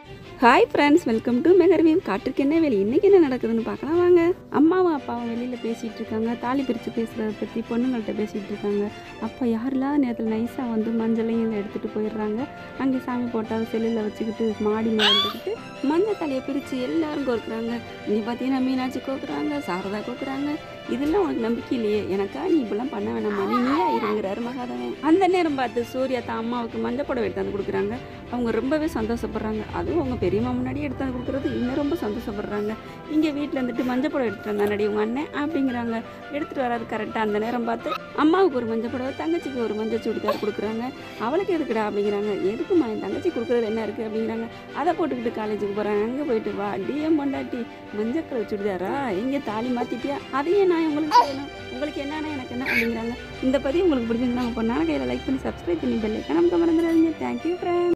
hi friends welcome to மெகர்வீம் காட்டுக்கு என்ன வேலை இன்றைக்கி என்ன நடக்குதுன்னு பார்க்கலாம் வாங்க அம்மாவும் அப்பாவும் வெளியில் பேசிகிட்டு இருக்காங்க தாலி பிரித்து பேசுகிறத பற்றி பொண்ணுங்கள்ட்ட பேசிகிட்டு இருக்காங்க அப்போ யாரெல்லாம் நேரத்தில் நைஸாக வந்து மஞ்சளையும் எடுத்துகிட்டு போயிடுறாங்க அங்கே சாமி போட்டால் செல்லில் வச்சுக்கிட்டு மாடி மேலே இருந்துக்கிட்டு மஞ்சள் தலையை பிரித்து எல்லாரும் கோர்க்குறாங்க நீ பார்த்தீங்கன்னா மீனாட்சி கோக்குறாங்க சாரதா கோக்குறாங்க இதெல்லாம் உனக்கு நம்பிக்கை இல்லையே எனக்கா நீ இப்படிலாம் பண்ண வேணாமா நீ நீயா இருங்கிறாரு மகாதவன் அந்த நேரம் பார்த்து சூர்யா தான் அம்மாவுக்கு மஞ்சள் புடவை எடுத்தாந்து கொடுக்குறாங்க அவங்க ரொம்பவே சந்தோஷப்படுறாங்க அதுவும் அவங்க பெரியம்மா முன்னாடியே எடுத்தாந்து கொடுக்குறது இன்னும் ரொம்ப சந்தோஷப்படுறாங்க இங்கே வீட்டில் இருந்துட்டு மஞ்சள் புடவை எடுத்துட்டு வந்தானடி உங்கள் அண்ணன் அப்படிங்கிறாங்க எடுத்துகிட்டு வராது கரெக்டாக அந்த நேரம் பார்த்து அம்மாவுக்கு ஒரு மஞ்சள் புடவை தங்கச்சிக்கு ஒரு மஞ்சள் சுடிதார் கொடுக்குறாங்க அவளுக்கு எதுக்குடா அப்படிங்கிறாங்க எதுக்குமா என் தங்கச்சி கொடுக்குறதுல என்ன இருக்குது அப்படிங்கிறாங்க அதை போட்டுக்கிட்டு காலேஜுக்கு போகிறாங்க அங்கே போயிட்டு வா டிஎம் பொண்டாட்டி மஞ்சள் கலர் சுடிதாரா எங்கே தாலி மாற்றிட்டியா அதையே நான் உங்களுக்கு செய்யணும் உங்களுக்கு என்னன்னா எனக்கு என்ன அப்படிங்கிறாங்க இந்த பதிவு உங்களுக்கு பிடிச்சிருந்தாங்க பொண்ணான கையில் லைக் பண்ணி சப்ஸ்கிரைப் பண்ணி பெல்லைக்கான நமக்கு மறந்துடாதீங்க தேங்க்யூ ஃப்ரெண்ட்